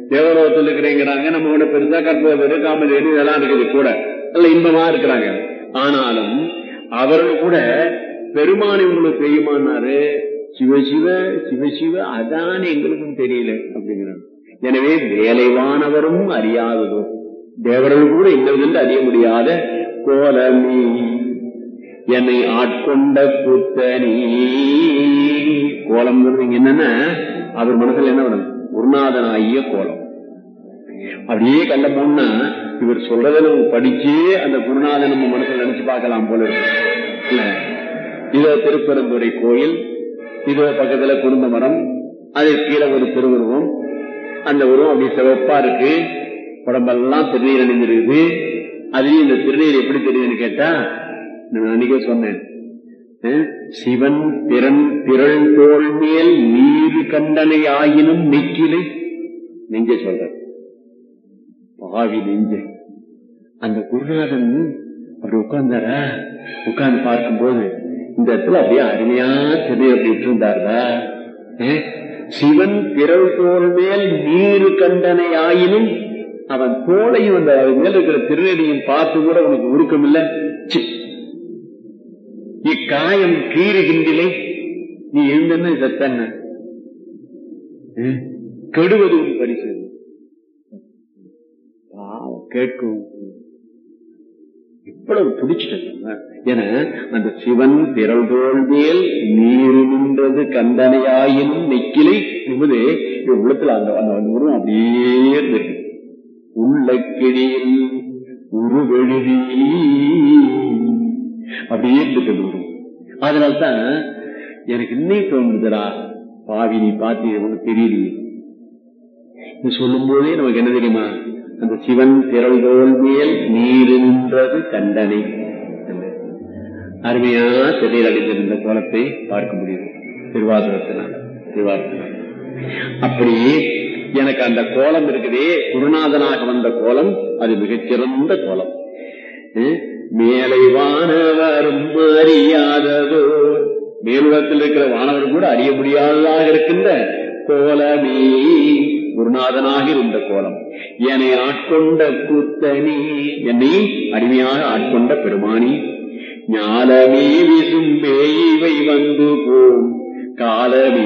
தேவலோகத்தில் இருக்கிறேங்கிறாங்க நம்ம கூட பெருசா கற்பது காமதேனு இதெல்லாம் இருக்குது கூட நல்ல இன்பமா இருக்கிறாங்க ஆனாலும் அவர்கள் கூட பெருமானை உங்களுக்கு தெரியுமான்னாரு சிவசிவ சிவசிவ அதான் எங்களுக்கும் தெரியல அப்படிங்கிறாங்க எனவே வேலைவானவரும் அறியாததோ தேவர்கள் கூட இன்னதென்று அறிய முடியாத கோலமீ என்னை ஆட்கொண்ட கூத்தனி கோலம்ங்கிறது இங்க என்னன்னா அவர் மனசுல என்ன வரும் குருநாதனாகிய கோலம் அப்படியே கண்ட போனா இவர் சொல்றதை நம்ம படிச்சு அந்த குருநாதன் நம்ம மனசுல நினைச்சு பார்க்கலாம் போல இருக்கு இல்ல இதோ திருப்பெருந்துறை கோயில் இதோ பக்கத்துல குருந்த மரம் அது கீழே ஒரு திருவுருவம் அந்த உருவம் அப்படி சிவப்பா இருக்கு உடம்பெல்லாம் திருநீர் அணிந்திருக்குது அதுலயும் இந்த திருநீர் எப்படி தெரியுதுன்னு கேட்டா நான் அன்னைக்கே சொன்னேன் அஹ், சிவன் திறன் திரள் தோல் மேல் நீரு கண்டனை ஆயினும் நெக்கிலை நெஞ்ச சொல்ற பாவி நெஞ்ச அந்த குருநாதன் அப்படி உட்கார்ந்தாரா உட்கார்ந்து பார்க்கும்போது இந்த இடத்துல அப்படியே அருமையா திருநீர் அப்படி விட்டுருந்தாரா அஹ், சிவன் திரள் தோல் மேல் நீரு கண்டனை ஆயினும் அவன் தோளையும் அந்த அது மேல இருக்கிற திருநெடியும் பார்த்து கூட உனக்கு உருக்கம் இல்ல சி. இக்காயம் கீறுகின்றிலே நீ எழுந்தன சத்தன்ன அஹ், கெடுவது உன் பரிசு பாவம், கேட்கும் இவ்வளவு பிடிச்சிட்டு என அந்த சிவன் திரள்தோள் மேல் நீரு நின்றது கந்தனையாயினும் நெக்கிலை என்பது என் உள்ளத்துல அந்த அந்த அந்த உருவம் அப்படியே இருந்திருக்கு உள்ள கிழியில் உருவெழுதி அப்படியே இருந்துட்டு அந்த உருவம் அதனால்தான் எனக்கு இன்னைக்கு தோணுதுடா பாவி நீ பார்த்து உனக்கு தெரியலையே இது சொல்லும் போதே நமக்கு என்ன தெரியுமா அந்த சிவன் திரள்தோல் மேல் நீர் நின்றது கண்டனை அருமையா திடீர் அடைந்திருந்த கோலத்தை பார்க்க முடியுது திருவாசகத்தினால திருவாசகத்தினால அப்படி எனக்கு அந்த கோலம் இருக்குதே குருநாதனாக வந்த கோலம் அது மிகச்சிறந்த கோலம் அஹ் மேலை வானவரும் அறியாததோ மேலுலகத்தில் இருக்கிற வானவர் கூட அறிய முடியாததாக இருக்கின்ற கோலமே குருநாதனாக இருந்த கோலம் என்னை ஆட்கொண்ட கூத்தனி என்னை அடிமையாக ஆட்கொண்ட பெருமானி ஞாலமே விசும்பே இவை வந்து போம் காலமே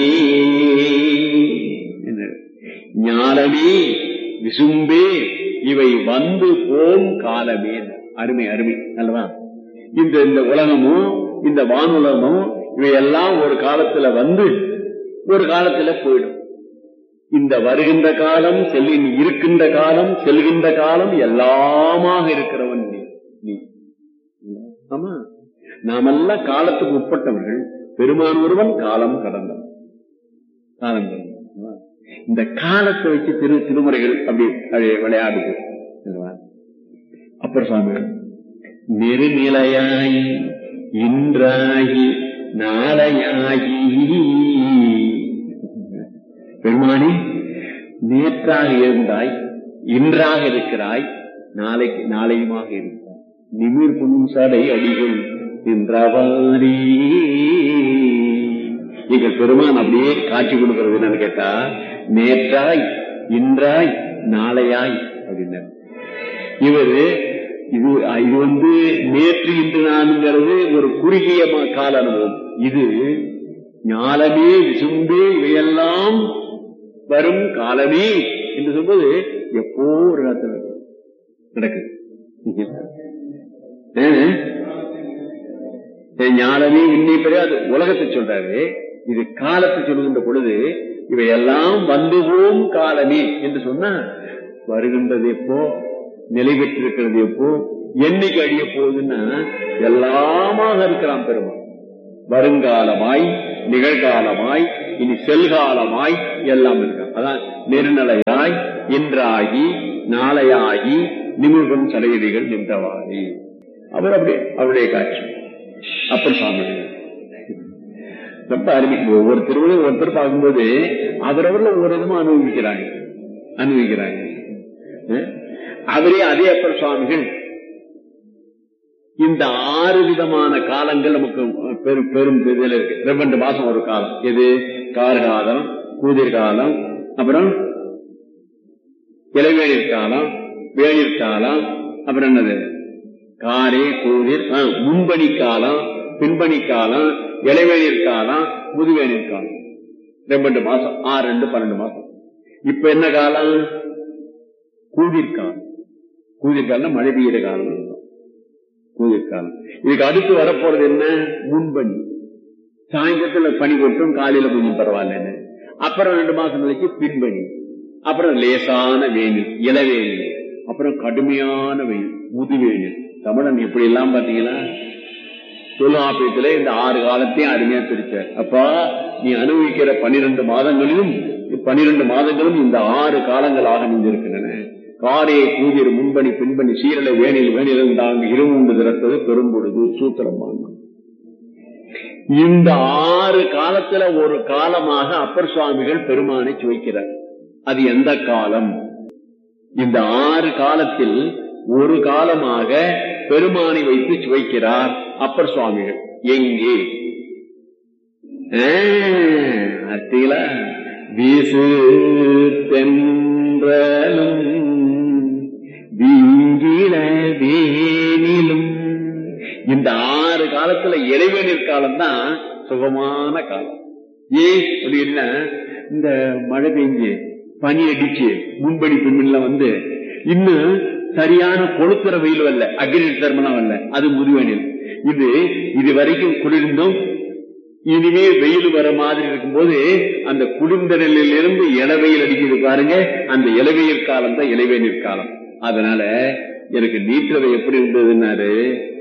என்ன? ஞாலமே விசும்பே இவை வந்து போம் காலமே அருமை அருமை அல்லவா இந்த இந்த உலகமும் இந்த வானுலகமும் இவையெல்லாம் ஒரு காலத்துல வந்து ஒரு காலத்துல போயிடும் இந்த வருகின்ற காலம் செல்லின் இருக்கின்ற காலம் செல்கின்ற காலம் எல்லாமாக இருக்கிறவன் நீ நீ ஆமா நாமெல்லாம் காலத்துக்கு உட்பட்டவர்கள் பெருமான் ஒருவன் காலம் கடந்தவன் காலம் கடந்தவன் இந்த காலத்தை வச்சு திரு திருமுறைகள் அப்படி அப்படி விளையாடுது அல்லவா? அப்புறம் சுவாமி நெருநிலையாய் இன்றாகி நாளையாகி பெருமானி நேற்றாக இருந்தாய் இன்றாக இருக்கிறாய் நாளைக்கு நாளையுமாக இருக்கிறாய் நிமிர் புன்சடை அடிகள் என்றவாரி எங்கள் பெருமான் அப்படியே காட்சி கொடுக்கிறது என்னன்னு கேட்டா நேற்றாய் இன்றாய் நாளையாய் அப்படின்னாரு இவரு இது இது வந்து நேற்று இன்று நான்கிறது ஒரு குறுகிய ம- கால அனுபவம் இது ஞாலமே விசும்பே இவையெல்லாம் வரும் காலமே என்று சொல்வது எப்போ ஒரு காலத்தில் நடக்குது ஆ? ஞானமே இன்னை பெரியாது உலகத்தை சொல்றாரு இது காலத்தை சொல்லுகின்ற பொழுது இவையெல்லாம் வந்து போம் காலமே என்று சொன்னா வருகின்றது எப்போ நிலை பெற்றிருக்கிறது எப்போ என்னைக்கு அழிய போகுதுன்னா எல்லாமாக இருக்கிறான் பெருமான் வருங்காலமாய் நிகழ்காலமாய் இனி செல்காலமாய் எல்லாம் இருக்கான் அதான் நெருநிலையாய் இன்றாகி நாளையாகி நிமிர்கும் சடையடிகள் நின்றவாறி அவர் அப்படியே அவருடைய காட்சி அப்பர் சுவாமி ரொம்ப அருமை ஒவ்வொரு திருவிழையும் ஒருத்தர் பார்க்கும்போது அவரவர்கள் ஒவ்வொரு விதமா அனுபவிக்கிறாங்க அனுபவிக்கிறாங்க அஹ் அவரே அதே அப்பர் சுவாமிகள் இந்த ஆறு விதமான காலங்கள் நமக்கு பெரும் பெரும் இதுல இருக்கு ரெண்டு மாசம் ஒரு காலம் எது கார்காலம் கூதிர் காலம் அப்புறம் இளவேநீர் காலம் வேநீர் காலம் அப்புறம் என்னது காரே கூதிர் ஆ, முன்பணி காலம் பின்பணி காலம் இளவேநீர் காலம் முதுவேநீர் காலம் ரெண்டு மாசம் ஆறு ரெண்டு பன்னெண்டு மாசம் இப்ப என்ன காலம் கூதிர் காலம் கூதிர் காலம் மழை பெய்யுற காலம் கூதிர் காலம் இதுக்கு அடுத்து வரப்போறது என்ன முன்பணி சாயந்தரத்துல பனி கொட்டும் காலையில கொஞ்சம் பரவாயில்லன்னு அப்புறம் ரெண்டு மாசம் கழிச்சு பின்பணி அப்புறம் லேசான வெயில் இளவேயில் அப்புறம் கடுமையான வெயில் முதுவேயில் தமிழன் இப்படி எல்லாம் பாத்தீங்களா தொல்காப்பியத்துல இந்த ஆறு காலத்தையும் அருமையா பிரிச்சார் அப்பா நீ அனுபவிக்கிற பன்னிரண்டு மாதங்களிலும் பன்னிரண்டு மாதங்களும் இந்த ஆறு காலங்களாக அமைந்திருக்கின்றன காரே கூதிர் முன்பணி பின்பணி சீரலை வேணில் வேணிலும் தாங்க இருமுண்டு திறத்தது பெரும்பொழுது சூத்திரம் வாங்கணும் இந்த ஆறு காலத்துல ஒரு காலமாக அப்பர் சுவாமிகள் பெருமானை சுவைக்கிறார் அது எந்த காலம் இந்த ஆறு காலத்தில் ஒரு காலமாக பெருமானை வைத்து சுவைக்கிறார் அப்பர் சுவாமிகள் எங்கே அத்திகளா வீசு தென்றலும் வீங்கில வேனிலும் இந்த ஆறு காலத்துல இறைவனிற் காலம் தான் சுகமான காலம் ஏன் அப்படின்னா இந்த மழை பெஞ்சு பனி அடிச்சு முன்படி பின்மணில வந்து இன்னும் சரியான கொளுத்துற வெயில் வரல அக்னி தர்மனம் வரல அது முதுவெனில் இது இது வரைக்கும் குளிர்ந்தும் இனிமே வெயில் வர மாதிரி இருக்கும்போது அந்த குளிர்ந்த நிலையிலிருந்து இளவெயில் அடிக்குது பாருங்க அந்த இளவெயில் காலம் தான் இளவேநீர் காலம் அதனால எனக்கு நீற்றவை எப்படி இருந்ததுன்னாரு